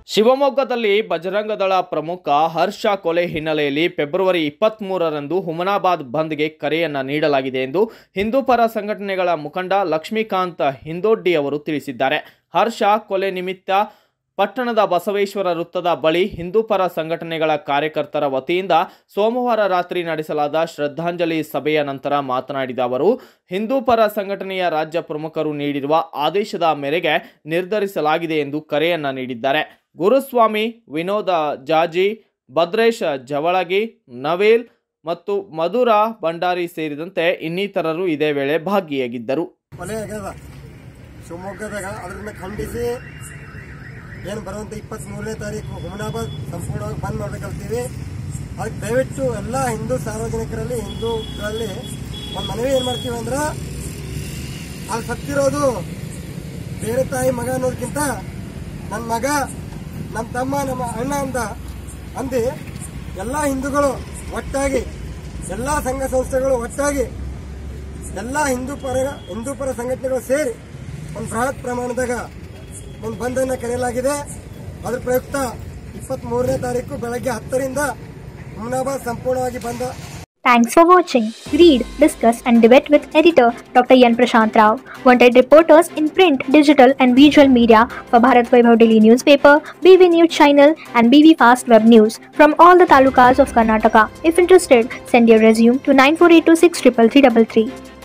ಶಿವಮೊಗ್ಗದಲ್ಲಿ ಬಜರಂಗದಳ ಪ್ರಮುಖ ಹರ್ಷ ಕೊಲೆ ಹಿನ್ನೆಲೆಯಲ್ಲಿ ಫೆಬ್ರವರಿ ಇಪ್ಪತ್ತ್ಮೂರರಂದು ಹುಮನಾಬಾದ್ ಬಂದ್ಗೆ ಕರೆಯನ್ನ ನೀಡಲಾಗಿದೆ ಎಂದು ಹಿಂದೂ ಪರ ಸಂಘಟನೆಗಳ ಮುಖಂಡ ಲಕ್ಷ್ಮೀಕಾಂತ್ ಹಿಂದೊಡ್ಡಿ ಅವರು ತಿಳಿಸಿದ್ದಾರೆ ಹರ್ಷ ಕೊಲೆ ನಿಮಿತ್ತ ಪಟ್ಟಣದ ಬಸವೇಶ್ವರ ವೃತ್ತದ ಬಳಿ ಹಿಂದೂ ಪರ ಸಂಘಟನೆಗಳ ಕಾರ್ಯಕರ್ತರ ವತಿಯಿಂದ ಸೋಮವಾರ ರಾತ್ರಿ ನಡೆಸಲಾದ ಶ್ರದ್ಧಾಂಜಲಿ ಸಭೆಯ ನಂತರ ಮಾತನಾಡಿದ ಅವರು ಹಿಂದೂ ಪರ ಸಂಘಟನೆಯ ರಾಜ್ಯ ಪ್ರಮುಖರು ನೀಡಿರುವ ಆದೇಶದ ಮೇರೆಗೆ ನಿರ್ಧರಿಸಲಾಗಿದೆ ಎಂದು ಕರೆಯನ್ನ ನೀಡಿದ್ದಾರೆ ಗುರುಸ್ವಾಮಿ ವಿನೋದ ಜಾಜಿ ಭದ್ರೇಶ್ ಜವಳಗಿ ನವೀಲ್ ಮತ್ತು ಮಧುರ ಭಂಡಾರಿ ಸೇರಿದಂತೆ ಇನ್ನಿತರರು ಇದೇ ವೇಳೆ ಭಾಗಿಯಾಗಿದ್ದರು ಕೊಲೆ ಆಗ್ಯದ ಶಿವಮೊಗ್ಗದಾಗ ಅದರಿಂದ ಖಂಡಿಸಿ ಏನು ಬರುವಂಥ ಇಪ್ಪತ್ತ್ ಮೂರನೇ ತಾರೀಕು ಹುಮನಾಬಾದ್ ಸಂಪೂರ್ಣವಾಗಿ ಬಂದ್ ಮಾಡ್ಬೇಕಂತೀವಿ ಅದಕ್ಕೆ ದಯವಿಟ್ಟು ಎಲ್ಲ ಹಿಂದೂ ಸಾರ್ವಜನಿಕರಲ್ಲಿ ಹಿಂದೂಗಳಲ್ಲಿ ಒಂದು ಮನವಿ ಏನು ಮಾಡ್ತೀವಿ ಅಂದ್ರೆ ಅಲ್ಲಿ ಸತ್ತಿರೋದು ಬೇರೆ ತಾಯಿ ಮಗ ಅನ್ನೋದಕ್ಕಿಂತ ನನ್ನ ಮಗ ನಮ್ಮ ತಮ್ಮ ನಮ್ಮ ಅಣ್ಣ ಅಂತ ಅಂದು ಎಲ್ಲ ಹಿಂದೂಗಳು ಒಟ್ಟಾಗಿ ಎಲ್ಲ ಸಂಘ ಸಂಸ್ಥೆಗಳು ಒಟ್ಟಾಗಿ ಎಲ್ಲ ಹಿಂದೂ ಪರ ಹಿಂದೂ ಪರ ಸಂಘಟನೆಗಳು ಸೇರಿ ಒಂದು ಬೃಹತ್ ಪ್ರಮಾಣದಾಗ ಒಂದು ಬಂದನ್ನು ಕರೆಯಲಾಗಿದೆ ಅದ್ರ ಪ್ರಯುಕ್ತ ಇಪ್ಪತ್ತ್ ಮೂರನೇ ತಾರೀಕು ಬೆಳಗ್ಗೆ ಹತ್ತರಿಂದ ಹುಮನಾಬಾದ್ ಸಂಪೂರ್ಣವಾಗಿ ಬಂದ Thanks for watching. Read, discuss, and debate with editor Dr. Yan Prashant Rao. Wanted reporters in print, digital, and visual media for Bharat Vaibhav Daily Newspaper, BV News Channel, and BV Fast Web News from all the talukas of Karnataka. If interested, send your resume to 9482633333.